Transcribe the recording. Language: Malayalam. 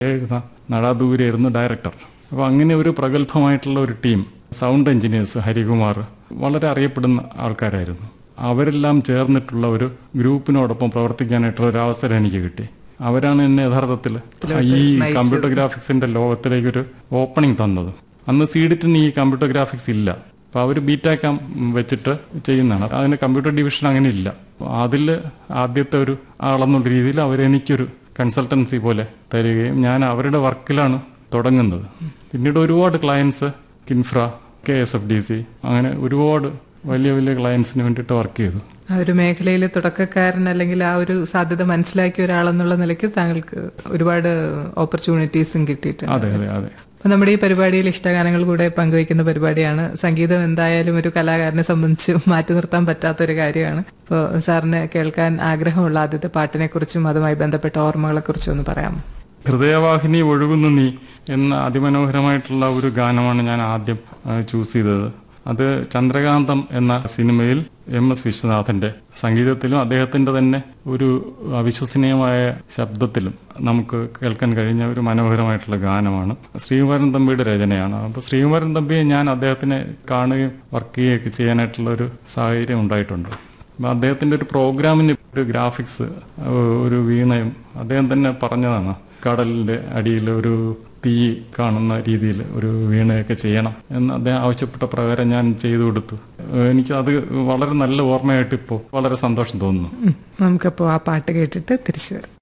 എഴുതുന്ന നടാദൂരായിരുന്നു ഡയറക്ടർ അപ്പോൾ അങ്ങനെ ഒരു പ്രഗത്ഭമായിട്ടുള്ള ഒരു ടീം സൗണ്ട് എഞ്ചിനീയേഴ്സ് ഹരികുമാർ വളരെ അറിയപ്പെടുന്ന ആൾക്കാരായിരുന്നു അവരെല്ലാം ചേർന്നിട്ടുള്ള ഒരു ഗ്രൂപ്പിനോടൊപ്പം പ്രവർത്തിക്കാനായിട്ടുള്ള ഒരു അവസരം എനിക്ക് കിട്ടി അവരാണ് എന്നെ യഥാർത്ഥത്തിൽ ഈ കമ്പ്യൂട്ടർ ഗ്രാഫിക്സിന്റെ ലോകത്തിലേക്ക് ഒരു ഓപ്പണിംഗ് തന്നത് അന്ന് സീഡിറ്റിന് ഈ കമ്പ്യൂട്ടർ ഗ്രാഫിക്സ് ഇല്ല അപ്പൊ അവർ ബീറ്റാക്കാം വെച്ചിട്ട് ചെയ്യുന്നതാണ് അതിന് കമ്പ്യൂട്ടർ ഡിവിഷൻ അങ്ങനെ ഇല്ല അതിൽ ആദ്യത്തെ ഒരു ആളെന്നുള്ള രീതിയിൽ അവരെനിക്കൊരു കൺസൾട്ടൻസി പോലെ തരികയും ഞാൻ അവരുടെ വർക്കിലാണ് തുടങ്ങുന്നത് പിന്നീട് ഒരുപാട് clients Kinfra K S F D C അങ്ങനെ ഒരുപാട് വലിയ വലിയ ക്ലയൻസിന് വേണ്ടിയിട്ട് വർക്ക് ചെയ്തു ആ ഒരു മേഖലയിൽ തുടക്കക്കാരൻ അല്ലെങ്കിൽ ആ ഒരു സാധ്യത മനസ്സിലാക്കിയ ഒരാളെന്നുള്ള നിലയ്ക്ക് താങ്കൾക്ക് ഒരുപാട് ഓപ്പർച്യൂണിറ്റീസും കിട്ടിയിട്ടുണ്ട് അതെ അതെ അതെ അപ്പൊ നമ്മുടെ ഈ പരിപാടിയിൽ ഇഷ്ടഗാനങ്ങൾ കൂടെ പങ്കുവയ്ക്കുന്ന പരിപാടിയാണ് സംഗീതം എന്തായാലും ഒരു കലാകാരനെ സംബന്ധിച്ച് മാറ്റി നിർത്താൻ പറ്റാത്ത ഒരു കാര്യമാണ് അപ്പോൾ സാറിന് കേൾക്കാൻ ആഗ്രഹമുള്ള ആദ്യത്തെ പാട്ടിനെ കുറിച്ചും അതുമായി ബന്ധപ്പെട്ട ഓർമ്മകളെ കുറിച്ചും ഒന്ന് പറയാമോ ഹൃദയവാഹിനി ഒഴുകുന്നു നീ എന്ന അതിമനോഹരമായിട്ടുള്ള ഒരു ഗാനമാണ് ഞാൻ ആദ്യം ചൂസ് ചെയ്തത് അത് ചന്ദ്രകാന്തം എന്ന സിനിമയിൽ എം എസ് വിശ്വനാഥന്റെ സംഗീതത്തിലും അദ്ദേഹത്തിന്റെ തന്നെ ഒരു അവിശ്വസനീയമായ ശബ്ദത്തിലും നമുക്ക് കേൾക്കാൻ കഴിഞ്ഞ ഒരു മനോഹരമായിട്ടുള്ള ഗാനമാണ് ശ്രീകുമാരൻ തമ്പിയുടെ രചനയാണ് അപ്പൊ ശ്രീകുമാരൻ തമ്പിയെ ഞാൻ അദ്ദേഹത്തിനെ കാണുകയും വർക്ക് ചെയ്യുകയൊക്കെ ചെയ്യാനായിട്ടുള്ള ഒരു സാഹചര്യം ഉണ്ടായിട്ടുണ്ട് അപ്പൊ അദ്ദേഹത്തിന്റെ ഒരു പ്രോഗ്രാമിന് ഒരു ഗ്രാഫിക്സ് ഒരു വീണയും അദ്ദേഹം തന്നെ പറഞ്ഞതാണ് കടലിന്റെ അടിയിൽ ഒരു തീ കാണുന്ന രീതിയിൽ ഒരു വീണയൊക്കെ ചെയ്യണം എന്ന് അദ്ദേഹം ആവശ്യപ്പെട്ട പ്രകാരം ഞാൻ ചെയ്തു കൊടുത്തു എനിക്ക് അത് വളരെ നല്ല ഓർമ്മയായിട്ട് ഇപ്പോൾ വളരെ സന്തോഷം തോന്നുന്നു നമുക്കപ്പോൾ ആ പാട്ട് കേട്ടിട്ട് തിരിച്ചു വരാം